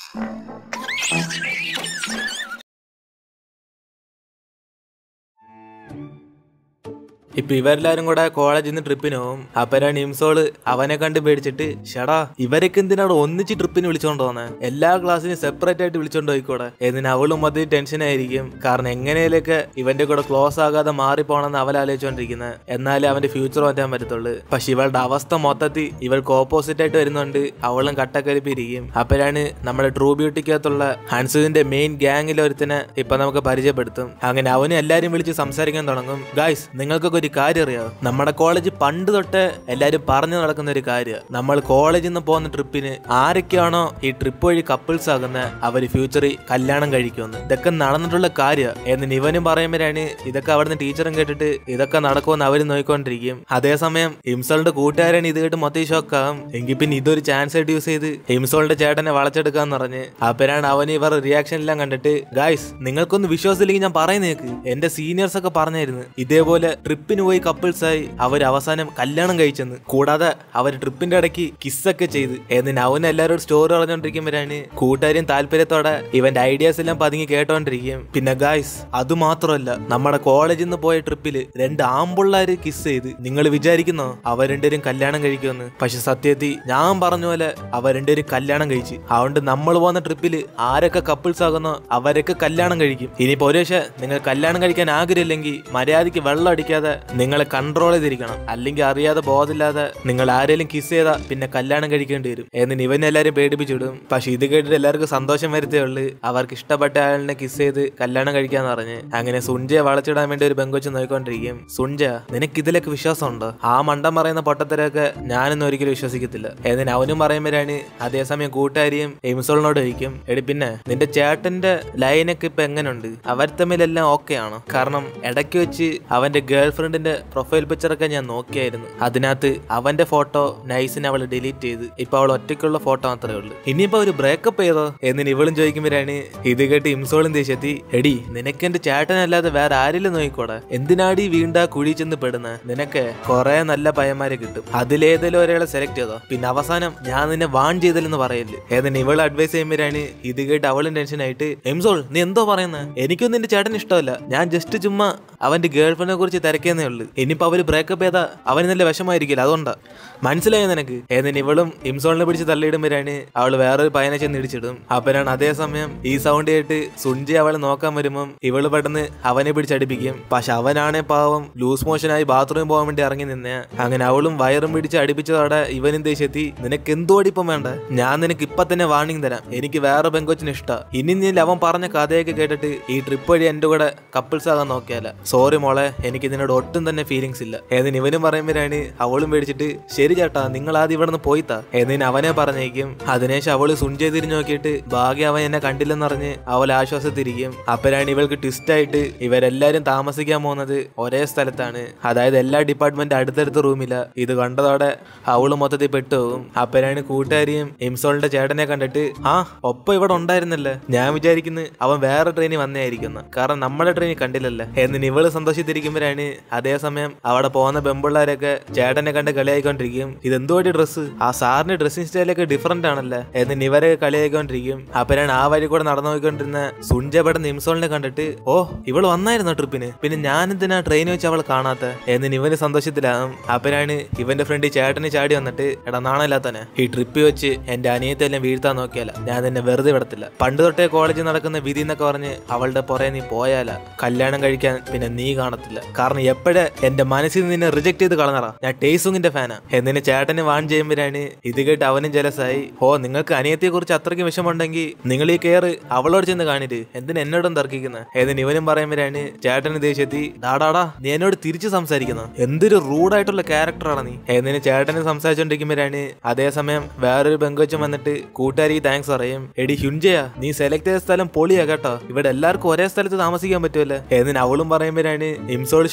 ഇപ്പൊ ഇവരെല്ലാരും കൂടെ കോളേജിൽ നിന്ന് ട്രിപ്പിന് പോകും അപ്പരാണ് ഇംസോള് അവനെ കണ്ട് പേടിച്ചിട്ട് ഷടാ ഇവരൊക്കെ എന്തിനാണ് ഒന്നിച്ച് ട്രിപ്പിന് വിളിച്ചോണ്ട് പോന്നെ എല്ലാ ക്ലാസ്സിനും സെപ്പറേറ്റ് ആയിട്ട് വിളിച്ചോണ്ട് പോയിക്കോടെ എന്നിന് അവളും അത് ടെൻഷൻ ആയിരിക്കും കാരണം എങ്ങനെയൊക്കെ ഇവന്റെ കൂടെ ക്ലോസ് ആകാതെ മാറിപ്പോണെന്ന് അവൾ ആലോചിച്ചോണ്ടിരിക്കുന്നത് എന്നാലേ അവന്റെ ഫ്യൂച്ചർ മാറ്റാൻ പറ്റത്തുള്ളൂ പക്ഷെ ഇവളുടെ അവസ്ഥ മൊത്തത്തിൽ ഇവൾക്ക് ഓപ്പോസിറ്റ് ആയിട്ട് വരുന്നുണ്ട് അവളും കട്ടക്കരിപ്പിരിക്കും അപ്പോഴാണ് നമ്മുടെ ട്രൂ ബ്യൂട്ടിക്കകത്തുള്ള ഹൻസുവിന്റെ മെയിൻ ഗ്യാങ്ങിൽ ഒരുത്തിനെ ഇപ്പൊ നമുക്ക് പരിചയപ്പെടുത്തും അങ്ങനെ അവനും എല്ലാരും വിളിച്ച് സംസാരിക്കാൻ തുടങ്ങും ഗായ്സ് നിങ്ങൾക്കൊക്കെ ഒരു കാര്യം അറിയാം നമ്മുടെ കോളേജ് പണ്ട് തൊട്ട് എല്ലാരും പറഞ്ഞു നടക്കുന്ന ഒരു കാര്യം നമ്മൾ കോളേജിൽ നിന്ന് പോകുന്ന ട്രിപ്പിന് ആരൊക്കെയാണോ ഈ ട്രിപ്പ് വഴി കപ്പിൾസ് ആകുന്ന അവര് ഫ്യൂച്ചറിൽ കല്യാണം കഴിക്കുമെന്ന് ഇതൊക്കെ നടന്നിട്ടുള്ള കാര്യം എന്ന് ഇവനും പറയുമ്പോഴാണ് ഇതൊക്കെ അവിടുന്ന് ടീച്ചറും കേട്ടിട്ട് ഇതൊക്കെ നടക്കുമെന്ന് അവര് നോക്കിക്കൊണ്ടിരിക്കും അതേസമയം ഹിംസോളിന്റെ കൂട്ടുകാരൻ ഇത് കേട്ട് മൊത്തം ഷോക്കാവും എങ്കിൽ പിന്നെ ഇതൊരു ചാൻസ് ആയിട്ട് യൂസ് ചെയ്ത് ഹിംസോളിന്റെ ചേട്ടനെ വളച്ചെടുക്കാന്ന് പറഞ്ഞ് അപ്പരാണ് അവന് ഇവർ റിയാക്ഷൻ എല്ലാം കണ്ടിട്ട് ഗായ്സ് നിങ്ങൾക്കൊന്ന് വിശ്വാസമില്ലെങ്കിൽ ഞാൻ പറയുന്നേക്ക് എന്റെ സീനിയേഴ്സ് ഒക്കെ പറഞ്ഞായിരുന്നു ഇതേപോലെ ട്രിപ്പിന് പോയി കപ്പിൾസ് ആയി അവർ അവസാനം കല്യാണം കഴിച്ചെന്ന് കൂടാതെ അവർ ട്രിപ്പിന്റെ ഇടയ്ക്ക് കിസ്സൊക്കെ ചെയ്ത് എന്നിന് അവൻ എല്ലാവരോടും സ്റ്റോറി പറഞ്ഞോണ്ടിരിക്കുമ്പോഴാണ് കൂട്ടുകാരും താല്പര്യത്തോടെ ഇവന്റെ ഐഡിയാസ് എല്ലാം പതുങ്ങി കേട്ടോണ്ടിരിക്കും പിന്നെ ഗായ്സ് അത് മാത്രമല്ല നമ്മുടെ കോളേജിൽ നിന്ന് പോയ ട്രിപ്പില് രണ്ട് ആമ്പിള്ളാര് കിസ് ചെയ്ത് നിങ്ങൾ വിചാരിക്കുന്നോ അവർ രണ്ടുപേരും കല്യാണം കഴിക്കുമെന്ന് പക്ഷെ സത്യത്തിൽ ഞാൻ പറഞ്ഞ പോലെ അവർ രണ്ടുപേരും കല്യാണം കഴിച്ച് അതുകൊണ്ട് നമ്മൾ പോകുന്ന ട്രിപ്പില് ആരൊക്കെ കപ്പിൾസ് ആകുന്നോ അവരൊക്കെ കല്യാണം കഴിക്കും ഇനിയിപ്പോ ഒരു പക്ഷേ നിങ്ങൾ കല്യാണം കഴിക്കാൻ ആഗ്രഹമില്ലെങ്കിൽ മര്യാദയ്ക്ക് വെള്ളം അടിക്കാതെ നിങ്ങളെ കൺട്രോൾ ചെയ്തിരിക്കണം അല്ലെങ്കിൽ അറിയാതെ ബോധമില്ലാതെ നിങ്ങൾ ആരെങ്കിലും കിസ് ചെയ്താൽ പിന്നെ കല്യാണം കഴിക്കേണ്ടി വരും എന്നിന് ഇവനെ എല്ലാവരും പേടിപ്പിച്ചിടും പക്ഷെ ഇത് കേട്ടിട്ട് എല്ലാവർക്കും സന്തോഷം വരുത്തേ ഉള്ളു അവർക്ക് ഇഷ്ടപ്പെട്ട ആളിനെ കിസ് ചെയ്ത് കല്യാണം കഴിക്കാന്ന് പറഞ്ഞ് അങ്ങനെ സുഞ്ചയെ വളച്ചിടാൻ വേണ്ടി ഒരു പെങ്കൊച്ച് നോക്കിക്കൊണ്ടിരിക്കും സുഞ്ച നിനക്ക് ഇതിലൊക്കെ വിശ്വാസമുണ്ടോ ആ മണ്ടം പറയുന്ന പൊട്ടത്തരൊക്കെ ഞാനൊന്നും ഒരിക്കലും വിശ്വസിക്കത്തില്ല എന്നിന് അവനും പറയുമ്പോഴാണ് അതേസമയം കൂട്ടുകാരിയും എയിംസോളിനോട് ചോദിക്കും എടി പിന്നെ നിന്റെ ചേട്ടന്റെ ലൈനൊക്കെ ഇപ്പൊ എങ്ങനെയുണ്ട് അവർ തമ്മിലെല്ലാം ഓക്കെ ആണോ കാരണം ഇടയ്ക്ക് വെച്ച് അവന്റെ ഗേൾ ഫ്രണ്ടിന്റെ പ്രൊഫൈൽ പിക്ചറൊക്കെ ഞാൻ നോക്കിയായിരുന്നു അതിനകത്ത് അവന്റെ ഫോട്ടോ നൈസിന് അവൾ ഡിലീറ്റ് ചെയ്ത് ഇപ്പൊ അവൾ ഒറ്റയ്ക്കുള്ള ഫോട്ടോ മാത്രമേ ഉള്ളൂ ഇനിയിപ്പോ ഒരു ബ്രേക്കപ്പ് ചെയ്തോ എന്നിന് ഇവളും ചോദിക്കുമ്പോഴാണ് ഇത് കേട്ട് ഇംസോളും ദേഷ്യത്തി എടി നിനക്ക് എന്റെ ചേട്ടനല്ലാതെ വേറെ ആരെങ്കിലും നോക്കിക്കോടെ എന്തിനാടി വീണ്ടാ കുഴി ചെന്ന് പെടുന്ന നിനക്ക് കുറെ നല്ല പയ്യന്മാരെ കിട്ടും അതിലേതെങ്കിലും ഒരാളെ സെലക്ട് ചെയ്തോ പിന്നെ അവസാനം ഞാൻ നിന്നെ വാൺ ചെയ്തില്ലെന്ന് പറയല് ഏതിന് ഇവൾ അഡ്വൈസ് ചെയ്യുമ്പോഴാണ് ഇത് കേട്ട് അവളും ടെൻഷൻ ആയിട്ട് എംസോൾ നീ എന്തോ പറയുന്നത് എനിക്കൊന്നും നിന്റെ ചേട്ടൻ ഇഷ്ടമല്ല ഞാൻ ജസ്റ്റ് ചുമ്മാ അവന്റെ ഗേൾ ഫ്രണ്ടിനെ കുറിച്ച് തിരക്കിയെന്നേ ഉള്ളൂ ഇനിയിപ്പോ അവര് ബ്രേക്കപ്പ് ചെയ്താ അവന് നല്ല വിഷമായിരിക്കില്ല അതുകൊണ്ടാ മനസ്സിലായോ നിനക്ക് ഏതിന് ഇവളും ഇംസോളിനെ പിടിച്ച് തള്ളിയിടുമ്പോഴാണ് അവള് വേറൊരു പയ്യനെ ചെന്ന് ഇടിച്ചിടും അപ്പനാണ് അതേസമയം ഈ സൗണ്ട് കേട്ട് സുഞ്ചി അവളെ നോക്കാൻ വരുമ്പം ഇവള് പെട്ടെന്ന് അവനെ പിടിച്ചടിപ്പിക്കും പക്ഷെ അവനാണെ പാവം ലൂസ് മോഷനായി ബാത്റൂമിൽ പോകാൻ വേണ്ടി ഇറങ്ങി നിന്നെ അങ്ങനെ അവളും വയറും പിടിച്ച് അടിപ്പിച്ചതോടെ ഇവനും ദേഷ്യത്തി നിനക്ക് എന്തോടിപ്പം വേണ്ട ഞാൻ നിനക്ക് ഇപ്പൊ തന്നെ വാണിംഗ് തരാം എനിക്ക് വേറെ പെങ്കൊച്ചിന് ഇഷ്ട ഇനി നീ അവൻ പറഞ്ഞ കഥയൊക്കെ കേട്ടിട്ട് ഈ ട്രിപ്പ് വഴി എന്റെ കൂടെ കപ്പിൾസ് ആകാൻ നോക്കിയാല സോറി മോളെ എനിക്ക് ഇതിനോട് ഒട്ടും തന്നെ ഫീലിങ്സ് ഇല്ല ഏതിന് ഇവനും പറയുമ്പോഴാണ് അവളും പേടിച്ചിട്ട് ശരി ചേട്ടാ നിങ്ങൾ ആദ്യം ഇവിടെ നിന്ന് പോയിത്താ എന്നിന് അവനെ പറഞ്ഞേക്കും അതിനുശേഷം അവള് സുഞ്ചെ തിരിഞ്ഞു നോക്കിയിട്ട് ഭാഗ്യം അവൻ എന്നെ കണ്ടില്ലെന്ന് പറഞ്ഞ് അവൾ ആശ്വാസത്തിരിക്കും അപ്പോഴാണ് ഇവൾക്ക് ട്വിസ്റ്റ് ആയിട്ട് ഇവരെല്ലാരും താമസിക്കാൻ പോകുന്നത് ഒരേ സ്ഥലത്താണ് അതായത് എല്ലാ ഡിപ്പാർട്ട്മെന്റ് അടുത്തടുത്ത റൂമില ഇത് കണ്ടതോടെ അവള് മൊത്തത്തിൽ പെട്ടുപോകും അപ്പോഴാണ് കൂട്ടുകാരിയും ഇംസോളിന്റെ ചേട്ടനെ കണ്ടിട്ട് ആ ഒപ്പം ഇവിടെ ഉണ്ടായിരുന്നല്ലേ ഞാൻ വിചാരിക്കുന്നു അവൻ വേറെ ട്രെയിനിൽ വന്നേയിരിക്കുന്നു കാരണം നമ്മുടെ ട്രെയിനിൽ കണ്ടില്ലല്ലേ എന്നിന് ഇവള് സന്തോഷിച്ചിരിക്കുമ്പോഴാണ് അതേസമയം അവിടെ പോകുന്ന പെമ്പിള്ളാരൊക്കെ ചേട്ടനെ കണ്ട് കളിയായിക്കൊണ്ടിരിക്കും ഇതെന്തോടി ഡ്രസ്സ് ആ സാറിന്റെ ഡ്രസ്സിംഗ് സ്റ്റൈലൊക്കെ ഡിഫറെന്റ് ആണല്ലേ എന്നിന് ഇവരെ കളിയായിക്കൊണ്ടിരിക്കും അപ്പോഴാണ് ആ വഴി കൂടെ നടന്നു പോയിക്കൊണ്ടിരുന്ന സുഞ്ചപടം നിംസോളിനെ കണ്ടിട്ട് ഓ ഇവള് വന്നായിരുന്നോ ട്രിപ്പിന് പിന്നെ ഞാൻ എന്തിനാ ട്രെയിൻ വെച്ച് അവൾ കാണാത്ത എന്നിന് ഇവന് സന്തോഷത്തിലാകും അപ്പോഴാണ് ഇവന്റെ ഫ്രണ്ട് ചേട്ടന് ചാടി വന്നിട്ട് എടാ നാണല്ലാത്തനെ ഈ ട്രിപ്പ് വെച്ച് എന്റെ അനിയത്തെ എല്ലാം വീഴ്ത്താൻ നോക്കിയാല ഞാൻ നിന്നെ വെറുതെ വിടത്തില്ല പണ്ട് തൊട്ടേ കോളേജിൽ നടക്കുന്ന വിധി എന്നൊക്കെ പറഞ്ഞ് അവളുടെ പുറകെ നീ പോയാല കല്യാണം കഴിക്കാൻ പിന്നെ നീ കാണത്തില്ല കാരണം എപ്പോഴേ എന്റെ മനസ്സിൽ നിന്ന് നിന്നെ റിജക്ട് ചെയ്ത് കളഞ്ഞറാ ഞാൻ ടേസുങ്ങിന്റെ ഫാനാ എന്നിന് ചേട്ടന് വാൺ ചെയ്യുമ്പോഴാണ് ഇത് കേട്ട് അവനും ജലസായി ഓ നിങ്ങൾക്ക് അനിയത്തെ കുറിച്ച് അത്രയ്ക്ക് വിഷമമുണ്ടെങ്കിൽ നിങ്ങൾ ഈ കെയറ് അവളോട് ചെന്ന് കാണിട്ട് എന്തിന് എന്നോടും തർക്കിക്കുന്നത് ഏതിന് ഇവനും പറയുമ്പോഴാണ് ചേട്ടന് ദേഷ്യത്തി ഡാടാടാ നീ എന്നോട് തിരിച്ച് സംസാരിക്കുന്നു എന്തൊരു റൂഡായിട്ടുള്ള ക്യാരക്ടറാണ് നീ എന്നിന് ചേട്ടന് സംസാരിച്ചോണ്ടിരിക്കുമ്പോഴാണ് അതേസമയം വേറൊരു പെങ്കൊച്ചും വന്നിട്ട് കൂട്ടുകാരിക്ക് താങ്ക്സ് പറയും എടി ഹുഞ്ചയാ നീ സെലക്ട് ചെയ്ത സ്ഥലം പൊളിയാ കേട്ടോ ഇവിടെ എല്ലാവർക്കും ഒരേ സ്ഥലത്ത് താമസിക്കാൻ പറ്റുമല്ലേ എന്നിന് അവളും പറയുമ്പോഴാണ് ഇംസോൾ ഷോക്കായിട്ട്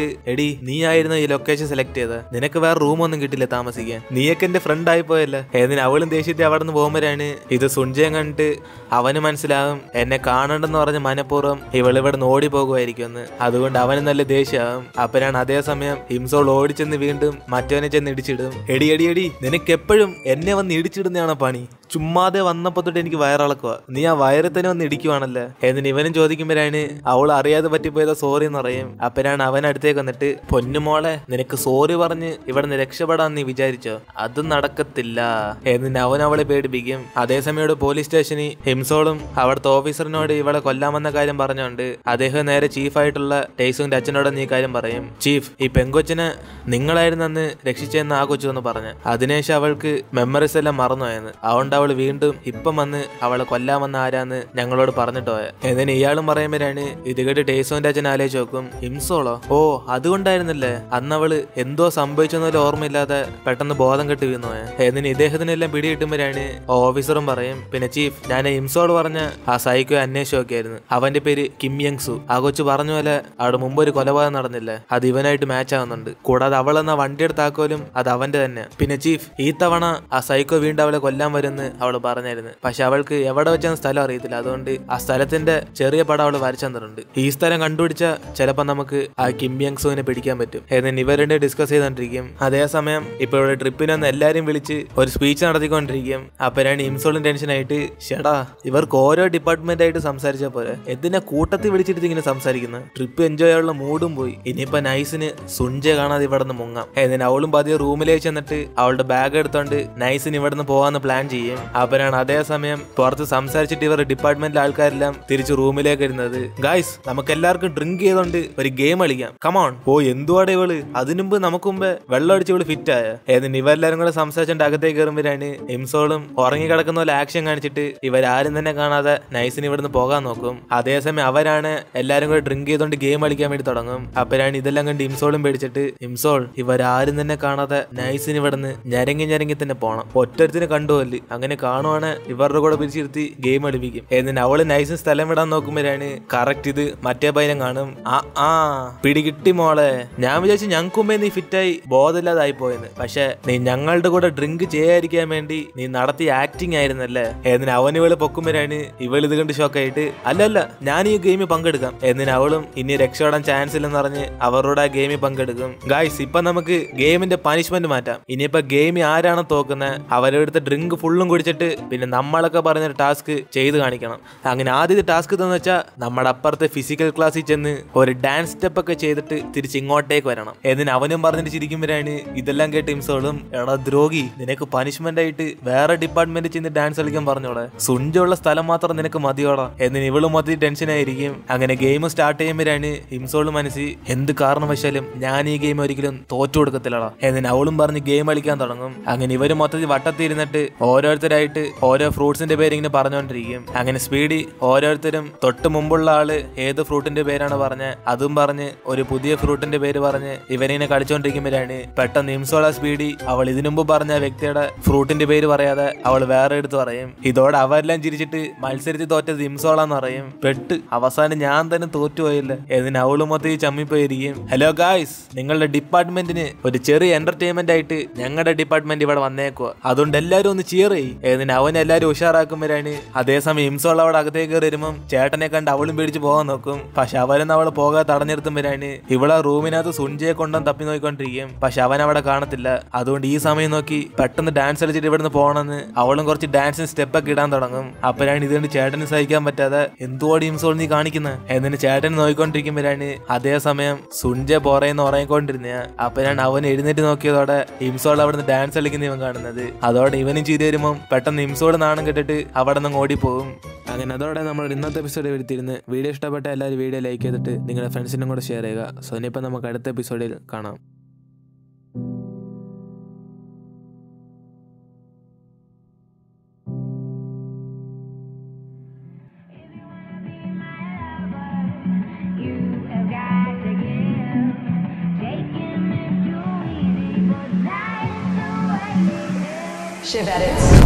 എടി നീ ആയിരുന്നു ഈ ലൊക്കേഷൻ സെലക്ട് ചെയ്ത് നിനക്ക് വേറെ റൂമൊന്നും കിട്ടില്ല താമസിക്കാൻ നീയൊക്കെ എന്റെ ഫ്രണ്ട് ആയി പോയല്ലേ ഏതിന് അവളും ദേഷ്യത്തിൽ അവിടെ നിന്ന് പോകുമ്പോഴാണ് ഇത് സുഞ്ചയം കണ്ടിട്ട് അവന് മനസ്സിലാകും എന്നെ കാണണ്ടെന്ന് പറഞ്ഞ് മനഃപൂർവ്വം ഇവളിവിടെ നിന്ന് ഓടി പോകുമായിരിക്കും എന്ന് അതുകൊണ്ട് അവന് നല്ല ദേഷ്യമാകും അപ്പനാണ് അതേസമയം ഹിംസോൾ ഓടിച്ചെന്ന് വീണ്ടും മറ്റവനെ ചെന്ന് ഇടിച്ചിടും എടി എടി എടി നിനക്ക് എപ്പോഴും എന്നെ വന്ന് ഇടിച്ചിടുന്നതാണ് പണി ചുമ്മാതെ വന്നപ്പോ തൊട്ട് എനിക്ക് വയറിളക്കുക നീ ആ വയറിൽ തന്നെ വന്ന് ഇടിക്കുവാണല്ലേ എന്നിട്ട് ഇവനും ചോദിക്കുമ്പോഴാണ് അവൾ അറിയാതെ പറ്റിപ്പോയത് സോറി എന്ന് പറയും അപ്പനാണ് അവൻ അടുത്തേക്ക് വന്നിട്ട് പൊന്നുമോളെ നിനക്ക് സോറി പറഞ്ഞ് ഇവിടെ നിന്ന് രക്ഷപ്പെടാൻ നീ വിചാരിച്ചോ അത് നടക്കത്തില്ല എന്നിട്ട് അവൻ അവളെ പേടിപ്പിക്കും അതേസമയം ഇവിടെ പോലീസ് സ്റ്റേഷനിൽ ഹിംസോളും അവിടുത്തെ ഓഫീസറിനോട് ഇവളെ കൊല്ലാമെന്ന കാര്യം പറഞ്ഞുകൊണ്ട് അദ്ദേഹം നേരെ ചീഫായിട്ടുള്ള ടേസുവിന്റെ അച്ഛനോട് നീ കാര്യം പറയും ചീഫ് ഈ പെങ്കൊച്ചിനെ നിങ്ങളായിരുന്നു അന്ന് രക്ഷിച്ചെന്ന് ആ കൊച്ചു എന്ന് പറഞ്ഞു അതിനുശേഷം അവൾക്ക് മെമ്മറീസ് എല്ലാം മറന്നുപോയെന്ന് അതുകൊണ്ട് അവൾ വീണ്ടും ഇപ്പം വന്ന് അവളെ കൊല്ലാമെന്ന് ആരാന്ന് ഞങ്ങളോട് പറഞ്ഞിട്ട് പോയ എന്നിന് ഇയാളും പറയുമ്പോഴാണ് ഇത് കേട്ട് ടേസോന്റെ അച്ഛൻ ആലോചിച്ച് നോക്കും ഹിംസോളോ ഓ അതുകൊണ്ടായിരുന്നല്ലേ അന്ന് അവള് എന്തോ സംഭവിച്ചെന്നൊരു ഓർമ്മയില്ലാതെ പെട്ടെന്ന് ബോധം കെട്ട് വീണു പോയ എന്നിന് ഇദ്ദേഹത്തിനെല്ലാം പിടി കിട്ടുമ്പോഴാണ് ഓഫീസറും പറയും പിന്നെ ചീഫ് ഞാൻ ഹിംസോട് പറഞ്ഞ ആ സൈക്കോ അന്വേഷിച്ചു നോക്കിയായിരുന്നു അവന്റെ പേര് കിം യങ് സു ആ കൊച്ചു പറഞ്ഞ പോലെ അവിടെ മുമ്പ് ഒരു കൊലപാതകം നടന്നില്ലേ അത് ഇവനായിട്ട് മാച്ച് ആവുന്നുണ്ട് കൂടാതെ അവളെന്ന വണ്ടിയുടെ താക്കോലും അത് അവന്റെ തന്നെ പിന്നെ ചീഫ് ഈ തവണ ആ സൈക്കോ വീണ്ടും അവളെ കൊല്ലാൻ വരുമെന്ന് അവൾ പറഞ്ഞായിരുന്നു പക്ഷെ അവൾക്ക് എവിടെ വെച്ചാൽ സ്ഥലം അറിയത്തില്ല അതുകൊണ്ട് ആ സ്ഥലത്തിന്റെ ചെറിയ പടം അവൾ വരച്ചു തന്നിട്ടുണ്ട് ഈ സ്ഥലം കണ്ടുപിടിച്ച ചിലപ്പോൾ നമുക്ക് ആ കിം യങ് സുവിനെ പിടിക്കാൻ പറ്റും എന്നിട്ട് ഇവരുടെ ഡിസ്കസ് ചെയ്തോണ്ടിരിക്കും അതേസമയം ഇപ്പൊ ഇവിടെ ട്രിപ്പിനൊന്ന് എല്ലാരും വിളിച്ച് ഒരു സ്പീച്ച് നടത്തിക്കൊണ്ടിരിക്കും അപ്പരാണ് ഇംസോളും ടെൻഷനായിട്ട് ഷെടാ ഇവർക്ക് ഓരോ ഡിപ്പാർട്ട്മെന്റ് ആയിട്ട് സംസാരിച്ചാൽ പോരെ എന്തിനാ കൂട്ടത്തിൽ വിളിച്ചിട്ട് ഇങ്ങനെ സംസാരിക്കുന്നത് ട്രിപ്പ് എൻജോയ് ചെയ്യാനുള്ള മൂഡും പോയി ഇനിയിപ്പോ നൈസിന് സുഞ്ച കാണാതെ ഇവിടെ നിന്ന് മുങ്ങാം എന്നിട്ട് അവളും പതിയെ റൂമിലേക്ക് ചെന്നിട്ട് അവളുടെ ബാഗ് എടുത്തോണ്ട് നൈസിന് ഇവിടെ നിന്ന് പോവാന്ന് പ്ലാൻ ചെയ്യും അപ്പനാണ് അതേസമയം പുറത്ത് സംസാരിച്ചിട്ട് ഇവർ ഡിപ്പാർട്ട്മെന്റിലെ ആൾക്കാരെല്ലാം തിരിച്ച് റൂമിലേക്ക് വരുന്നത് ഗായ്സ് നമുക്ക് എല്ലാവർക്കും ഡ്രിങ്ക് ചെയ്തോണ്ട് ഒരു ഗെയിം കളിക്കാം കമോൺ ഓ എന്തുവാടെ ഇവള് അതിനു മുമ്പ് നമുക്ക് മുമ്പ് വെള്ളം അടിച്ച് ഇവള് ഫിറ്റ് ആയ എന്നിട്ട് ഇവരെല്ലാരും കൂടെ സംസാരിച്ചിട്ട് അകത്തേക്ക് കയറുമ്പോഴാണ് ഇംസോളും ഉറങ്ങി കിടക്കുന്ന പോലെ ആക്ഷൻ കാണിച്ചിട്ട് ഇവരാരും തന്നെ കാണാതെ നൈസിന് ഇവിടുന്ന് പോകാൻ നോക്കും അതേസമയം അവരാണ് എല്ലാരും കൂടെ ഡ്രിങ്ക് ചെയ്തോണ്ട് ഗെയിം കളിക്കാൻ വേണ്ടി തുടങ്ങും അപ്പരാണ് ഇതെല്ലാം കണ്ട് ഇംസോളും പേടിച്ചിട്ട് ഇംസോൾ ഇവരാരും തന്നെ കാണാതെ നൈസിന് ഇവിടുന്ന് ഞരങ്ങി ഞരങ്ങി തന്നെ പോണം ഒറ്റത്തിന് കണ്ടുപോല് അങ്ങനെ കാണുവാണ് ഇവരുടെ കൂടെ പിരിച്ചിരുത്തി ഗെയിം കളിപ്പിക്കും എന്നിട്ട് അവള് നൈസിന് സ്ഥലം വിടാൻ നോക്കുമ്പോഴാണ് കറക്റ്റ് ഇത് മറ്റേ പൈനം കാണും ആ ആ പിടികിട്ടി മോളെ ഞാൻ വിചാരിച്ചു ഞങ്ങൾക്ക് മുമ്പേ നീ ഫിറ്റായി ബോധമില്ലാതായി പോയെന്ന് പക്ഷെ നീ ഞങ്ങളുടെ കൂടെ ഡ്രിങ്ക് ചെയ്യാതിരിക്കാൻ വേണ്ടി നീ നടത്തിയ ആക്ടിങ് ആയിരുന്നല്ലേ എന്നിന് അവൻ ഇവള് പൊക്കുമ്പോഴാണ് ഇവൾ ഇത് കണ്ട് ഷോക്കായിട്ട് അല്ലല്ല ഞാൻ ഈ ഗെയിമിൽ പങ്കെടുക്കാം എന്നിന് അവളും ഇനി രക്ഷപ്പെടാൻ ചാൻസ് ഇല്ലെന്ന് പറഞ്ഞ് അവരോട് ആ ഗെയിമിൽ പങ്കെടുക്കും ഗായ്സ് ഇപ്പൊ നമുക്ക് ഗെയിമിന്റെ പനിഷ്മെന്റ് മാറ്റാം ഇനിയിപ്പോ ഗെയിമിൽ ആരാണോ തോക്കുന്നത് അവരെടുത്ത് ഡ്രിങ്ക് ഫുള്ളും കുടിച്ചിട്ട് പിന്നെ നമ്മളൊക്കെ പറഞ്ഞ ടാസ്ക് ചെയ്ത് കാണിക്കണം അങ്ങനെ ആദ്യത്തെ ടാസ്ക് എന്ന് വെച്ചാൽ നമ്മുടെ അപ്പുറത്തെ ഫിസിക്കൽ ക്ലാസ്സിൽ ചെന്ന് ഒരു ഡാൻസ് സ്റ്റെപ്പ് ഒക്കെ ചെയ്തിട്ട് തിരിച്ച് ഇങ്ങോട്ടേക്ക് വരണം എന്നിന് അവനും പറഞ്ഞിട്ട് ചിരിക്കുമ്പോഴാണ് ഇതെല്ലാം കേട്ട് ഇംസോളും എടാ ദ്രോഹി നിനക്ക് പനിഷ്മെന്റ് ആയിട്ട് വേറെ ഡിപ്പാർട്ട്മെന്റ് ചെന്ന് ഡാൻസ് കളിക്കാൻ പറഞ്ഞോളെ സുഞ്ചുള്ള സ്ഥലം മാത്രം നിനക്ക് മതിയോടാ എന്നിന് ഇവളും മതി ടെൻഷൻ ആയിരിക്കും അങ്ങനെ ഗെയിം സ്റ്റാർട്ട് ചെയ്യുമ്പോഴാണ് ഇംസോള് മനസ്സിൽ എന്ത് കാരണവശാലും ഞാൻ ഈ ഗെയിം ഒരിക്കലും തോറ്റു കൊടുക്കത്തില്ലടാ എന്നിന് അവളും പറഞ്ഞ് ഗെയിം കളിക്കാൻ തുടങ്ങും അങ്ങനെ ഇവര് മൊത്തത്തിൽ വട്ടത്തിരുന്നിട്ട് ഓരോരുത്തരായിട്ട് ഓരോ ഫ്രൂട്ട്സിന്റെ പേര് ഇങ്ങനെ പറഞ്ഞുകൊണ്ടിരിക്കും അങ്ങനെ സ്പീഡി ഓരോരുത്തരും തൊട്ട് മുമ്പുള്ള ആള് ഏത് ഫ്രൂട്ടിന്റെ പേരാണ് പറഞ്ഞ് അതും പറഞ്ഞ് ഒരു പുതിയ ഫ്രൂട്ടിന്റെ പേര് പറഞ്ഞ് ഇവരിങ്ങനെ കളിച്ചോണ്ടിരിക്കുമ്പോഴാണ് പെട്ടെന്ന് ഇംസോള സ്പീഡി അവൾ ഇതിനു മുമ്പ് പറഞ്ഞ വ്യക്തിയുടെ ഫ്രൂട്ടിന്റെ പേര് പറയാതെ അവൾ വേറെ എടുത്ത് പറയും ഇതോടെ അവരെല്ലാം ചിരിച്ചിട്ട് മത്സരിച്ച് തോറ്റത് ഇംസോളാന്ന് പറയും പെട്ട് അവസാനം ഞാൻ തന്നെ തോറ്റുപോയില്ല എന്നിന് അവള് മൊത്തം ഈ ചമ്മിപ്പോയിരിക്കും ഹലോ ഗായ്സ് നിങ്ങളുടെ ഡിപ്പാർട്ട്മെന്റിന് ഒരു ചെറിയ എന്റർടൈൻമെന്റ് ആയിട്ട് ഞങ്ങളുടെ ഡിപ്പാർട്ട്മെന്റ് ഇവിടെ വന്നേക്കുക അതുകൊണ്ട് എല്ലാരും ഒന്ന് ചിയർ ചെയ്യും എന്നിന് അവൻ എല്ലാരും ഉഷാറാക്കുമ്പോഴാണ് അതേസമയം ഇംസോൾ അവിടെ അകത്തേക്ക് കയറി വരുമ്പം ചേട്ടനെ കണ്ട് അവളും പേടിച്ച് പോകാൻ നോക്കും പക്ഷെ അവരൊന്നും അവളെ പോകാതെ തടഞ്ഞിരുത്തുമ്പോഴാണ് ഇവളെ റൂമിനകത്ത് സുഞ്ചയെ കൊണ്ടും തപ്പി നോക്കിക്കൊണ്ടിരിക്കും പക്ഷെ അവൻ അവിടെ കാണത്തില്ല അതുകൊണ്ട് ഈ സമയം നോക്കി പെട്ടെന്ന് ഡാൻസ് കളിച്ചിട്ട് ഇവിടുന്ന് പോകണമെന്ന് അവളും കുറച്ച് ഡാൻസിന് സ്റ്റെപ്പ് ഒക്കെ ഇടാൻ തുടങ്ങും അപ്പോഴാണ് ഇതുകൊണ്ട് ചേട്ടന് സഹിക്കാൻ പറ്റാതെ എന്തുവാടി ഇംസോൾ നീ കാണിക്കുന്നത് എന്നിട്ട് ചേട്ടൻ നോക്കിക്കൊണ്ടിരിക്കുമ്പോഴാണ് അതേസമയം സുഞ്ച പോറേന്ന് ഉറങ്ങിക്കൊണ്ടിരുന്ന അപ്പോഴാണ് അവൻ എഴുന്നേറ്റ് നോക്കിയതോടെ ഇംസോൾ അവിടുന്ന് ഡാൻസ് കളിക്കുന്ന ഇവൻ കാണുന്നത് അതോടെ ഇവനും ചിരി വരുമ്പോൾ പെട്ടെന്ന് ഇംസോട് നാണം കെട്ടിട്ട് അവിടെ നിന്ന് ഓടിപ്പോകും അങ്ങനെ അതോടെ നമ്മൾ ഇന്നത്തെ എപ്പിസോഡ് എടുത്തിരുന്ന് വീഡിയോ ഇഷ്ടപ്പെട്ട എല്ലാവരും വീഡിയോ ലൈക്ക് ചെയ്തിട്ട് നിങ്ങളുടെ ഫ്രണ്ട്സിനും കൂടെ ഷെയർ ചെയ്യുക സോ ഇനിയിപ്പോൾ നമുക്ക് അടുത്ത എപ്പിസോഡിൽ കാണാം You have got to give. Taking is too easy, but that is the way it is. Shiv edits.